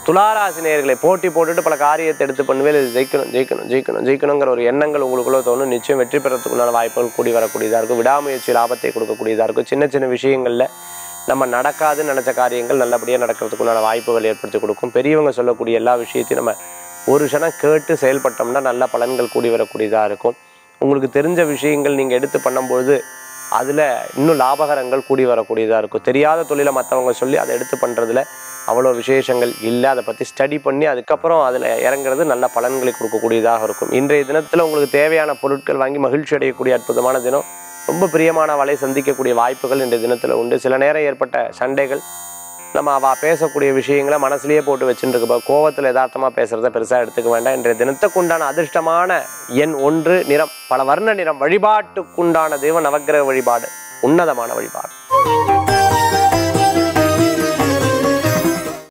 துளாராசி நேயர்களை போட்டி போட்டுட்டு பல காரியத்தை எடுத்து பண்ணுவேன் இது ஜெயிக்கணும் ஜெயிக்கணும் ஜெயிக்கணும் ஜெயிக்கணுங்கிற ஒரு எண்ணங்கள் உங்களுக்குள்ள தோணும் நிச்சயம் வெற்றி பெறத்துக்குண்டான வாய்ப்புகள் கூடி வரக்கூடியதாக இருக்கும் விடாமுயற்சி லாபத்தை கொடுக்கக்கூடியதாக இருக்கும் சின்ன சின்ன விஷயங்களில் நம்ம நடக்காதுன்னு நினச்ச காரியங்கள் நல்லபடியாக நடக்கிறதுக்குண்டான வாய்ப்புகள் ஏற்படுத்தி கொடுக்கும் பெரியவங்க சொல்லக்கூடிய எல்லா விஷயத்தையும் நம்ம ஒரு க்ஷணம் கேட்டு செயல்பட்டோம்னா நல்ல பலன்கள் கூடி வரக்கூடியதாக இருக்கும் உங்களுக்கு தெரிஞ்ச விஷயங்கள் நீங்கள் எடுத்து பண்ணும்பொழுது அதில் இன்னும் லாபகரங்கள் கூடி வரக்கூடியதாக இருக்கும் தெரியாத தொழிலை மற்றவங்க சொல்லி அதை எடுத்து பண்ணுறதுல அவ்வளோ விசேஷங்கள் இல்லை அதை பற்றி ஸ்டடி பண்ணி அதுக்கப்புறம் அதில் இறங்குறது நல்ல பலன்களை கொடுக்கக்கூடியதாக இருக்கும் இன்றைய தினத்தில் உங்களுக்கு தேவையான பொருட்கள் வாங்கி மகிழ்ச்சி அடையக்கூடிய அற்புதமான தினம் ரொம்ப பிரியமானவளை சந்திக்கக்கூடிய வாய்ப்புகள் இன்றைய தினத்தில் உண்டு சில நேரம் ஏற்பட்ட சண்டைகள் நம்ம அவ பேசக்கூடிய விஷயங்களை மனசுலயே போட்டு வச்சுட்டு இருக்கப்ப கோவத்தில் யதார்த்தமாக பேசுகிறத பெருசாக எடுத்துக்க வேண்டாம் இன்றைய தினத்துக்குண்டான அதிர்ஷ்டமான எண் ஒன்று நிறம் பல வர்ண நிறம் வழிபாட்டுக்குண்டான தெய்வ நவக்கிரக வழிபாடு உன்னதமான வழிபாடு